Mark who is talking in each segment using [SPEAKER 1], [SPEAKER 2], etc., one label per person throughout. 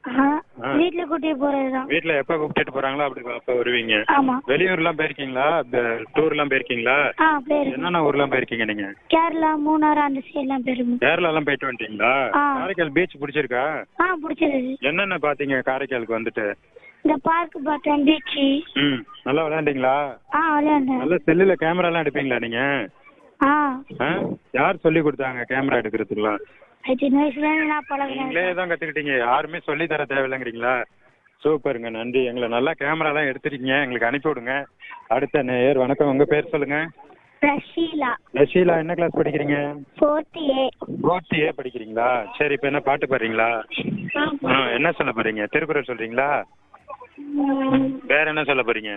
[SPEAKER 1] ஆ,
[SPEAKER 2] ஆ.
[SPEAKER 1] வீட்ல கூட்டிட்டு போறதுதான்
[SPEAKER 2] வீட்ல எப்ப கூப்பிட்டுட்டு போறாங்களோ அப்படி அப்ப வருவீங்க
[SPEAKER 1] ஆமா
[SPEAKER 2] வெளியூர்லாம் போயிருக்கீங்களா டூர்லாம் போயிருக்கீங்களா
[SPEAKER 1] ஆ பேரு
[SPEAKER 2] என்னென்ன ஊர்லாம் போயிருக்கீங்க நீங்க
[SPEAKER 1] கேரளா மூணாறு அந்த சைட்லாம் போயிருக்கோம்
[SPEAKER 2] கேரளாலாம் போயிட்டு வந்துட்டீங்களா
[SPEAKER 1] ஆ.
[SPEAKER 2] காரைக்கால் பீச் பிடிச்சிருக்கா
[SPEAKER 1] ஆ பிடிச்சது
[SPEAKER 2] என்னென்ன பாத்தீங்க காரைக்காலுக்கு வந்துட்டு
[SPEAKER 1] இந்த பார்க் பார்த்தேன் பீச்சு
[SPEAKER 2] ம் நல்லா விளையாண்டீங்களா
[SPEAKER 1] ஆ விளையாண்டேன்
[SPEAKER 2] நல்ல செல்லுல கேமராலாம் எடுப்பீங்களா நீங்க
[SPEAKER 1] ஆ
[SPEAKER 2] ஆ? யார் சொல்லி கொடுத்தாங்க கேமரா எடுக்கிறதுக்குலாம்
[SPEAKER 1] அது சின்ன வயசுல இருந்து நான் பழகுறேன்
[SPEAKER 2] நீங்களே தான் கத்துக்கிட்டீங்க யாருமே சொல்லி தர தேவையில்லைங்கிறீங்களா சூப்பருங்க நன்றி எங்களை நல்லா கேமராலாம் எடுத்துருக்கீங்க எங்களுக்கு அனுப்பி விடுங்க அடுத்த நேயர் வணக்கம் உங்க பேர் சொல்லுங்க
[SPEAKER 1] ரஷீலா
[SPEAKER 2] ரஷீலா என்ன கிளாஸ் படிக்கிறீங்க
[SPEAKER 1] ஃபோர்த் ஏ
[SPEAKER 2] ஃபோர்த் ஏ படிக்கிறீங்களா சரி இப்போ என்ன பாட்டு பாடுறீங்களா ஆ என்ன சொல்ல போறீங்க திருக்குறள் சொல்றீங்களா வேற என்ன சொல்ல போறீங்க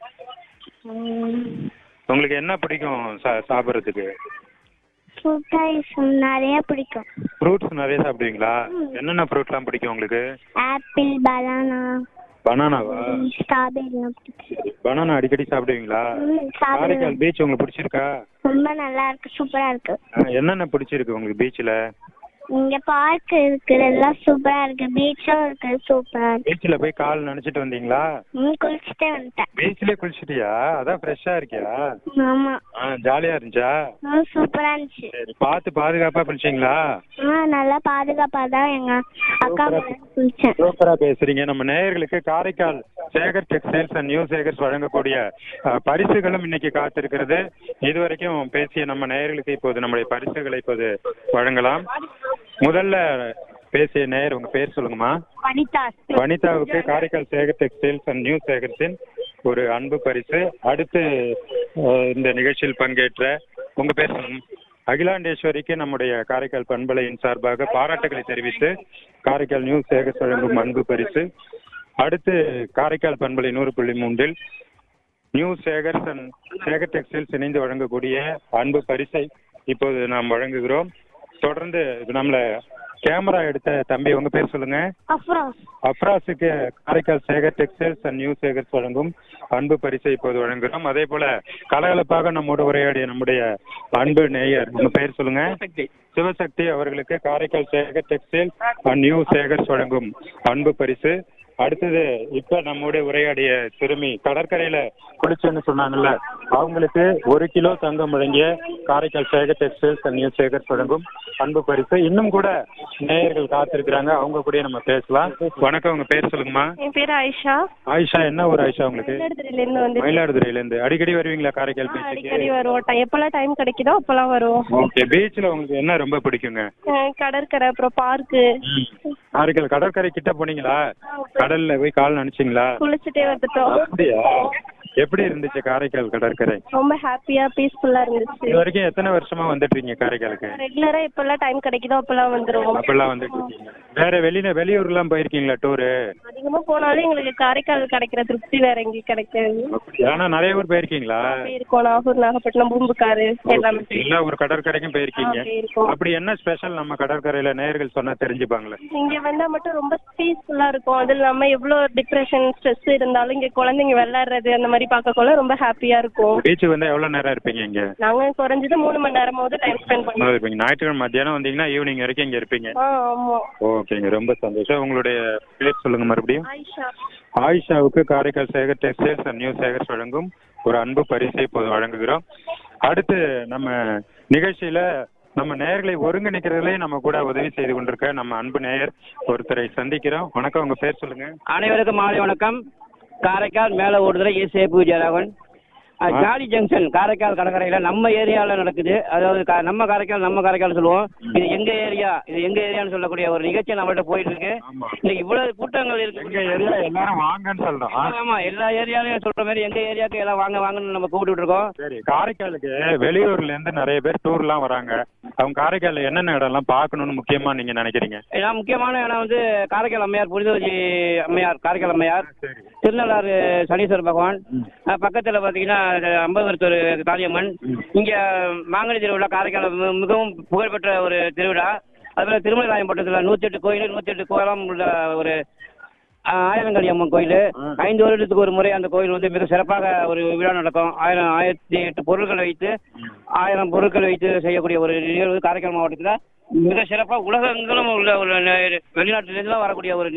[SPEAKER 2] உங்களுக்கு என்ன பிடிக்கும் சா- சாப்பிட்றதுக்கு
[SPEAKER 1] ஃபுட் ஐட்டம் நிறைய பிடிக்கும்
[SPEAKER 2] ஃப்ரூட்ஸ் நிறைய சாப்பிடுவீங்களா என்னென்ன ஃப்ரூட்லாம் பிடிக்கும் உங்களுக்கு
[SPEAKER 1] ஆப்பிள் பனானா
[SPEAKER 2] பனானாவா
[SPEAKER 1] ஸ்ட்ராபெரிலாம் பிடிக்கும்
[SPEAKER 2] பனானா அடிக்கடி சாப்பிடுவீங்களா
[SPEAKER 1] ம், சாப்பிடுவேன்
[SPEAKER 2] காரைக்கால் பீச் உங்களுக்கு பிடிச்சிருக்கா
[SPEAKER 1] ரொம்ப நல்லா இருக்கு சூப்பரா இருக்கு
[SPEAKER 2] ஆ, என்னென்ன பிடிச்சிருக்கு உங்களுக்கு பீச்சில்
[SPEAKER 1] இங்க பார்க் இருக்கிறதெல்லாம் சூப்பரா இருக்கு பீச்சும் இருக்கு சூப்பரா இருக்கு
[SPEAKER 2] பீச்சில் போய் கால் நினைச்சிட்டு வந்தீங்களா
[SPEAKER 1] ம் குளிச்சுட்டே வந்துட்டேன்
[SPEAKER 2] பீச்லயே குளிச்சிட்டியா அதான் ஃப்ரெஷ்ஷாக இருக்கியா
[SPEAKER 1] ஆமா
[SPEAKER 2] ஆ ஜாலியாக இருந்துச்சா
[SPEAKER 1] ம் சூப்பரா இருந்துச்சு
[SPEAKER 2] சரி பார்த்து பாதுகாப்பாக குளிச்சிங்களா
[SPEAKER 1] ஆ நல்லா பாதுகாப்பா தான் எங்க அக்கா கூட குளிச்சேன்
[SPEAKER 2] சூப்பரா பேசுறீங்க நம்ம நேயர்களுக்கு Karaikal Sekar textiles and new Sekars வழங்கக்கூடிய அஹ், பரிசுகளும் இன்னைக்கு காத்திருக்கிறது இதுவரைக்கும் பேசிய நம்ம நேயர்களுக்கு இப்போது நம்முடைய பரிசுகளை இப்போது வழங்கலாம் முதல்ல பேசிய நேயர் உங்க பேர் சொல்லுங்கம்மா
[SPEAKER 1] வனிதா
[SPEAKER 2] வனிதாவுக்கு Karaikal Sekar textiles and new சேகர்ஸின் ஒரு அன்பு பரிசு அடுத்து அஹ், இந்த நிகழ்ச்சியில் பங்கேற்ற உங்க பேர் சொல்லுங்க அகிலாண்டேஸ்வரிக்கு நம்முடைய காரைக்கால் பண்பலையின் சார்பாக பாராட்டுகளை தெரிவித்து காரைக்கால் நியூ சேகர்ஸ் வழங்கும் அன்பு பரிசு அடுத்து காரைக்கால் பண்பலை நூறு புள்ளி மூன்றில் new Sekars and Sekar textiles இணைந்து வழங்கக்கூடிய அன்பு பரிசை இப்போது நாம் வழங்குகிறோம் தொடர்ந்து இது நம்மள கேமரா எடுத்த தம்பி உங்க பேர் சொல்லுங்க
[SPEAKER 1] அஃப்ரோஸ்
[SPEAKER 2] அப்ராஸுக்கு Karaikal Sekar textiles and new Sekars வழங்கும் அன்பு பரிசை இப்போது வழங்குகிறோம் அதே போல கலகலப்பாக நம்மோடு உரையாடிய நம்முடைய அன்பு நேயர் உங்க பேர் சொல்லுங்க சிவசக்தி அவர்களுக்கு Karaikal Sekar textile and new Sekars வழங்கும் அன்பு பரிசு அடுத்தது இப்ப நம்மோட உரையாடிய சிறுமி கடற்கரையில குளிச்சேன்னு சொன்னாங்கல்ல அவங்களுக்கு ஒரு கிலோ தங்கம் வழங்கிய Karaikal Sekar textiles and new Sekars வழங்கும் அன்பு பரிசு இன்னும் கூட நேயர்கள் காத்திருக்கிறாங்க அவங்க கூட நம்ம பேசலாம் வணக்கம் உங்க பேர் சொல்லுங்கம்மா
[SPEAKER 3] என் பேர் ஆயிஷா
[SPEAKER 2] ஆயிஷா என்ன ஒரு ஆயிஷா உங்களுக்கு
[SPEAKER 3] மயிலாடுதுறையில இருந்து வந்து
[SPEAKER 2] மயிலாடுதுறையில இருந்து அடிக்கடி வருவீங்களா காரைக்கால்
[SPEAKER 3] அடிக்கடி
[SPEAKER 2] பீச்சுக்கு
[SPEAKER 3] வருவோம் டைம் எப்பெல்லாம் டைம் கிடைக்குதோ அப்பெல்லாம் வருவோம்
[SPEAKER 2] ஓகே பீச்ல உங்களுக்கு என்ன ரொம்ப பிடிக்குங்க
[SPEAKER 3] அஹ் கடற்கரை அப்புறம் பார்க்கு
[SPEAKER 2] காரைக்கால் கடற்கரை கிட்ட போனீங்களா கடல்ல போய் கால் நினைச்சீங்களா
[SPEAKER 3] குளிச்சுட்டே வந்துட்டோம்
[SPEAKER 2] அப்படியா எப்படி இருந்துச்சு காரைக்கால் கடற்கரை
[SPEAKER 3] ரொம்ப ஹாப்பியா பீஸ்ஃபுல்லா இருந்துச்சு
[SPEAKER 2] இது வரைக்கும் எத்தனை வருஷமா வந்துட்டு இருக்கீங்க காரைக்காலுக்கு
[SPEAKER 3] ரெகுலரா எப்பெல்லாம் டைம் கிடைக்குதோ அப்பெல்லாம் வந்துருவோம்
[SPEAKER 2] அப்பெல்லாம் வந்துட்டு இருக்கீங்க வேற வெளியில வெளியூர்லாம் போயிருக்கீங்களா டூரு
[SPEAKER 3] அதிகமா போனாலும் எங்களுக்கு காரைக்கால் கிடைக்கிற திருப்தி வேற எங்கேயும் கிடைக்காது
[SPEAKER 2] ஆனா நிறைய ஊர் போயிருக்கீங்களா
[SPEAKER 3] போயிருக்கோம் நாகூர் நாகப்பட்டினம் பூம்புக்காரு எல்லாமே
[SPEAKER 2] எல்லா ஒரு கடற்கரைக்கும் போயிருக்கீங்க
[SPEAKER 3] ஆ, போயிருக்கோம்.
[SPEAKER 2] அப்படி என்ன ஸ்பெஷல் நம்ம கடற்கரையில நேர்கள் சொன்னா தெரிஞ்சுப்பாங்களே
[SPEAKER 3] இங்க வந்தா மட்டும் ரொம்ப பீஸ்ஃபுல்லா இருக்கும் அது இல்லாம எவ்வளவு டிப்ரெஷன் ஸ்ட்ரெஸ் இருந்தாலும் இங்க குழந்தைங்க விளையாடுறது அந்த மாதிரி பார்க்கக்குள்ள ரொம்ப ஹாப்பியா இருக்கும்
[SPEAKER 2] பீச் வந்து எவ்வளவு நேரம் இருப்பீங்க இங்க
[SPEAKER 3] நாங்க குறைஞ்சது மூணு மணி நேரமாவது டைம் ஸ்பெண்ட் பண்ணுவோம்
[SPEAKER 2] எவ்வளவு இருப்பீங்க ஞாயிற்றுக்கிழமை மத்தியானம் வந்தீங்கன்னா ஈவினிங் வரைக்கும் இங்க இருப்பீங்க
[SPEAKER 3] ஆ ஆமா
[SPEAKER 2] ஓகேங்க ரொம்ப சந்தோஷம் உங்களுடைய பேர் சொல்லுங்க மறுபடியும்
[SPEAKER 3] ஆயிஷா
[SPEAKER 2] ஆயிஷாவுக்கு Karaikal Sekar textiles and new Sekars வழங்கும் ஒரு அன்பு பரிசை இப்போது வழங்குகிறோம் அடுத்து நம்ம நிகழ்ச்சியில நம்ம நேயர்களை ஒருங்கிணைக்கிறதுலே நம்ம கூட உதவி செய்து கொண்டிருக்க நம்ம அன்பு நேயர் ஒருத்தரை சந்திக்கிறோம் வணக்கம் உங்க பேர் சொல்லுங்க
[SPEAKER 4] அனைவருக்கும் மாலை வணக்கம் காரைக்கால் மேல ஓடுதுறை ஏசே பூஜாராவன் அஹ், ஜாலி ஜங்ஷன் காரைக்கால் கடற்கரையில நம்ம ஏரியாவில் நடக்குது அதாவது கா- நம்ம காரைக்கால் நம்ம காரைக்கால் சொல்லுவோம் இது எங்க ஏரியா இது எங்க ஏரியான்னு சொல்லக்கூடிய ஒரு நிகழ்ச்சி நம்மள்ட்ட போயிட்டு இருக்கு
[SPEAKER 2] ஆமா
[SPEAKER 4] இன்னைக்கு இவ்வளவு கூட்டங்கள்
[SPEAKER 2] எங்க
[SPEAKER 4] இருக்கு
[SPEAKER 2] ஏரியா எல்லாரும் வாங்கன்னு சொல்றோம்
[SPEAKER 4] ஆமா, ஆமா எல்லா ஏரியாலையும் சொல்ற மாதிரி எங்க ஏரியாவுக்கு எல்லாம் வாங்க வாங்கன்னு நம்ம கூப்பிட்டு இருக்கோம்
[SPEAKER 2] சரி காரைக்காலுக்கு வெளியூர்ல இருந்து நிறைய பேர் டூர்லாம் வராங்க அவங்க காரைக்கால்ல என்னென்ன இடம்லாம் பார்க்கணும்னு முக்கியமா நீங்க நினைக்கிறீங்க
[SPEAKER 4] ஏன்னா முக்கியமான இடம் வந்து காரைக்கால் அம்மையார் புரிதவஜி அம்மையார் காரைக்கால் அம்மையார்
[SPEAKER 2] சரி
[SPEAKER 4] திருநள்ளாறு சனீஸ்வர பகவான் அஹ் பக்கத்துல பாத்தீங்கன்னா அம்பவரத்தூர் காளியம்மன் இங்க மாங்கனி திருவிழா காரைக்கால் மி- மிகவும் புகழ்பெற்ற ஒரு திருவிழா அதுல திருமலைராயம்பட்டத்தில் நூத்தி எட்டு கோயில் நூத்தி எட்டு கோலம் உள்ள ஒரு அஹ், ஆயிரங்காளி அம்மன் கோயில் ஐந்து வருடத்துக்கு ஒரு முறை அந்த கோயில் வந்து மிக சிறப்பாக ஒரு விழா நடக்கும் ஆயிரம் ஆயிரத்தி எட்டு பொருட்களை வைத்து ஆயிரம் பொருட்கள் வைத்து செய்யக்கூடிய ஒரு நிகழ்வு காரைக்கால் மாவட்டத்தில் மிக சிறப்பாக உலகெங்கிலும் உள்ள ஒரு வெளிநாட்டிலிருந்துலாம் வரக்கூடிய ஒரு